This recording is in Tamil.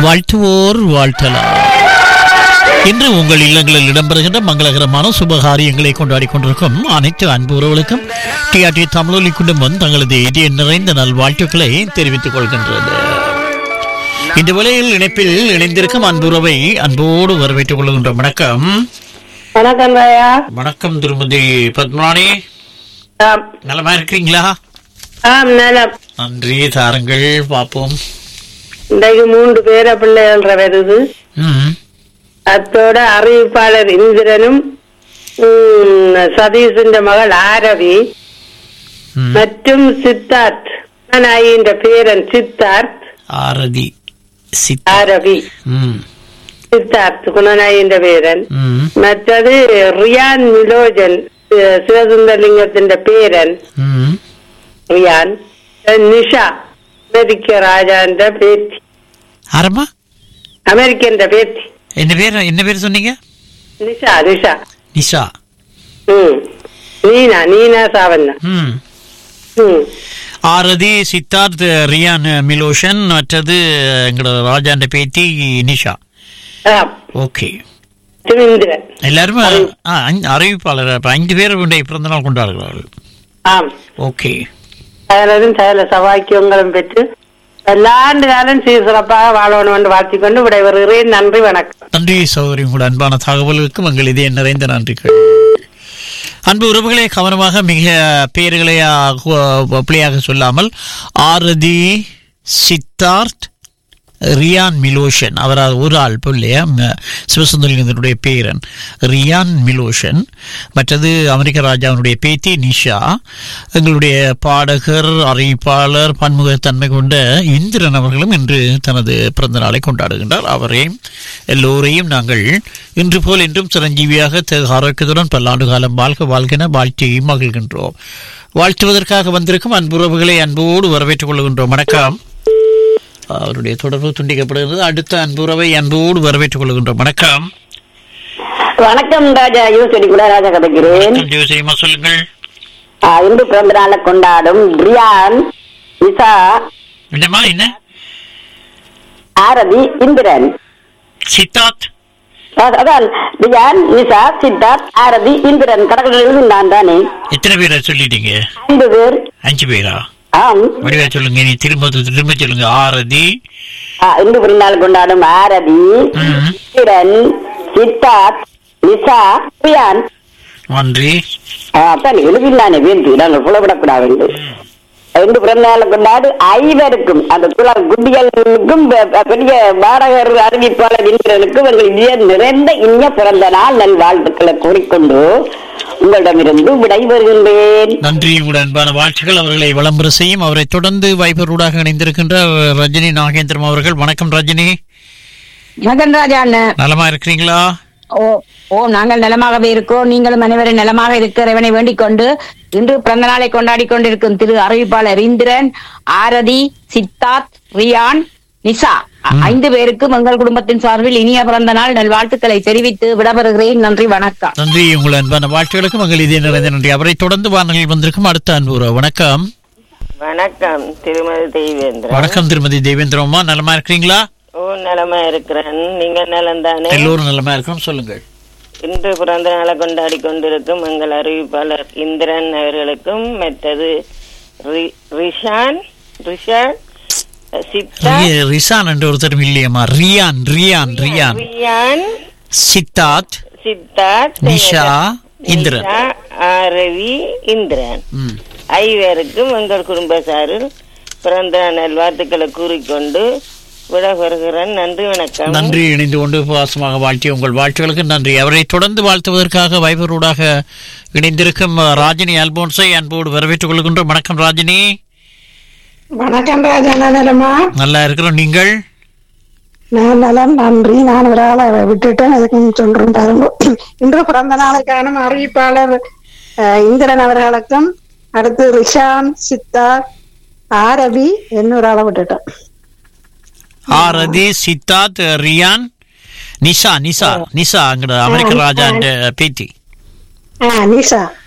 வாழ்த்துவோர் வாழ்த்தலாம் இன்று உங்கள் இல்லங்களில் இடம்பெறுகின்ற மங்களகரமான சுபகாரியங்களை கொண்டாடி கொண்டிருக்கும் அனைத்து அன்பு உறவுகளுக்கும் டிஆர்டி தமிழொலி குடும்பம் தங்களது இதய நிறைந்த நல்வாழ்த்துக்களை தெரிவித்துக் கொள்கின்றது இந்த வேளையில் இணைப்பில் இணைந்திருக்கும் அன்புறவை அன்போடு வரவேற்றுக் கொள்கின்ற வணக்கம் வணக்கம் ராயா வணக்கம் திருமதி பத்மராணி ஆம் நலமா இருக்கிறீங்களா ஆம் நலம் நன்றி தாருங்கள் பார்ப்போம் இன்றைக்கு மூன்று பேர பிள்ளைகள் வருது ம் அத்தோட அறிவிப்பாளர் இந்திரனும் ம், சதீஷின் மகள் ஆரவி ம். மற்றும் சித்தார்த் நாயின் பேரன் சித்தார்த் ஆரதி சித் ஆரவி ம் சித்தார்த் குணநாயின் பேரன் ம் மற்றது ரியான் நிலோஜன் சி- சிவசுந்தரலிங்கத்தின் பேரன் ம் ரியான் நிஷா அமெரிக்க ராஜான்ற பேத்தி ஆரம்பா அமெரிக்கன் பேத்தி என்ன பேர் என்ன பேர் சொன்னீங்க நிஷா நிஷா நிஷா ம் நீனா நீனா சாவண்ணா ம் ம் ஆரதி சித்தார்த் ரியான் மிலோஷன் மற்றது எங்களோட ராஜாண்ட பேத்தி நிஷா ஆம் ஓகே சுமந்திரன் எல்லாரும் ஆ, ஐந்து- அறிவிப்பாளர் அப்ப ஐந்து பேர் உடைய பிறந்த நாள் கொண்டாடுகிறார்கள் ஆம் ஓகே சகலரும் சகல சவாக்கியங்களும் பெற்று எல்லாண்டு காலம் சீர் சிறப்பாக வாழணும் என்று வாழ்த்திக்கொண்டு விடைபெறுகிறேன் நன்றி வணக்கம் நன்றி சௌகரி உங்களோட அன்பான தகவலுக்கும் எங்கள் இதய நிறைந்த நன்றிகள் அன்பு உறவுகளை கவனமாக மிக பெயர்களை பிள்ளையாக சொல்லாமல் ஆரதி சித்தார்த் ரியான் மிலோஷன் அவர் ஒரு ஆள் பிள்ளையா சிவசுந்தரலிங்கத்தினுடைய பேரன் ரியான் மிலோஷன் மற்றது அமெரிக்க ராஜாவினுடைய பேத்தி நிஷா எங்களுடைய பாடகர் அறிவிப்பாளர் பன்முகத்தன்மை கொண்ட இந்திரன் அவர்களும் இன்று தனது பிறந்த நாளை கொண்டாடுகின்றார் அவரையும் எல்லோரையும் நாங்கள் இன்று போல் இன்றும் சிரஞ்சீவியாக தேக ஆரோக்கியத்துடன் பல்லாண்டு காலம் வாழ்க வாழ்கின வாழ்த்தி மகிழ்கின்றோம் வாழ்த்துவதற்காக வந்திருக்கும் அன்புறவுகளை அன்போடு வரவேற்றுக் கொள்கின்றோம் வணக்கம் அவருடைய தொடர்பு துண்டிக்கப்படுகிறது அடுத்த அன்புறவை அன்போடு வரவேற்றுக் கொள்கின்றோம் வணக்கம் வணக்கம் ராஜா யூசடி கூட ராஜா கதைக்கிறேன் வணக்கம் ஜோசியமா சொல்லுங்கள் ஆ, இன்று பிறந்த நாளை கொண்டாடும் ரியான் இசா என்னம்மா என்ன ஆரதி இந்திரன் சித்தார்த் அ- அதான் ரியான் நிசா சித்தார்த் ஆரதி இந்திரன் கடற்கரையில் நான் தானே எத்தனை பேரை சொல்லிட்டீங்க ஐந்து பேர் அஞ்சு பேரா ஆம் வடிவா சொல்லுங்க நீ திரும்ப திரும்ப சொல்லுங்க ஆரதி ஆ, இன்று பிறந்த நாள் கொண்டாடும் ஆரதி ம். இந்திரன் சித்தார்த் நிசா ரியான் நன்றி ஆ, அதான் எழுதினானே வேண்டு நாங்கள் புலப்படக்கூடாது என்று இன்று பிறந்த நாளை கொண்டாடு ஐவருக்கும் அந்த குழாய் குட்டிகளுக்கும் பெ- பெ- பெரிய பாடகர் அறிவிப்பாளர் இந்திரனுக்கும் எங்கள் இனிய நிறைந்த இனிய பிறந்த நாள் நல் வாழ்த்துக்களை கூறிக்கொண்டு உங்களிடமிருந்து விடைபெறுகின்றேன் நன்றி உங்களுடைய அன்பான வாழ்த்துக்கள் அவர்களை விளம்பர செய்யும் அவரை தொடர்ந்து வைபரூடாக இணைந்திருக்கின்ற ரஜினி நாகேந்திரம் அவர்கள் வணக்கம் ரஜினி மகன்ராஜா அண்ணன் நலமா இருக்கிறீங்களா ஓ ஓ நாங்கள் நலமாகவே இருக்கோம் நீங்களும் அனைவரும் நலமாக இருக்க இறைவனை வேண்டிக் கொண்டு இன்று பிறந்த நாளை கொண்டாடி கொண்டிருக்கும் திரு அறிவிப்பாளர் இந்திரன் ஆரதி சித்தார்த் ரியான் நிசா அ- ஐந்து பேருக்கும் எங்கள் குடும்பத்தின் சார்பில் இனிய பிறந்த நாள் நல்வாழ்த்துக்களை தெரிவித்து விடபெறுகிறேன் நன்றி வணக்கம் நன்றி உங்கள் அன்பான வாழ்த்துக்களுக்கும் மகள் இதே நிறைந்த நன்றி அவரை தொடர்ந்து வானொலியில் வந்திருக்கும் அடுத்த அன்பு உறவு. வணக்கம் வணக்கம் திருமதி தெய்வேந்திரன் வணக்கம் திருமதி தேவேந்திரம்மா நலமா இருக்கிறீங்களா ஓ நலமா இருக்கிறேன் நீங்க நலம் தானே எல்லோரும் நலமா இருக்கிறோம் சொல்லுங்கள் இன்று பிறந்த நாளை கொண்டாடி கொண்டிருக்கும் எங்கள் அறிவிப்பாளர் இந்திரன் அவர்களுக்கும் மற்றது ரி- ரிஷான் ரிஷான் சித்தா ரி- ரிசான் என்று ஒருத்தரும் இல்லையம்மா ரியான் ரியான் ரியான் ரியான் சித்தார்த் சித்தார்த் நிஷா இந்திரன் நிஷா, ஆரவி இந்திரன் ம். ஐவருக்கும் எங்கள் குடும்ப சாரில் பிறந்த நல்வாழ்த்துக்களை கூறிக்கொண்டு விடைபெறுகிறேன் நன்றி வணக்கம் நன்றி இணைந்து கொண்டு பாசமாக வாழ்த்திய உங்கள் வாழ்த்துகளுக்கு நன்றி அவரை தொடர்ந்து வாழ்த்துவதற்காக வைபரூடாக இணைந்திருக்கும் ராஜினி அல்போன்ஸை அன்போடு வரவேற்றுக் கொள்கின்றோம் வணக்கம் ராஜினி வணக்கம் ராஜா நலமா நல்லா இருக்கிறோம் நீங்கள் நான் நலம் நன்றி நான் ஒரு ஆளை விட்டுட்டேன் அதுக்கு சொல்றேன் பாருங்க இன்று பிறந்த நாளுக்கான அறிவிப்பாளர் அஹ், இந்திரன் அவர்களுக்கும் அடுத்து ரிஷான் சித்தார் ஆரவி இன்னொரு ஆளை விட்டுட்டேன் ஆரதி சித்தார்த் ரியான் நிஷா நிஷா நிஷா அங்கட அமெரிக்க ராஜா பேத்தி ஆ நிஷா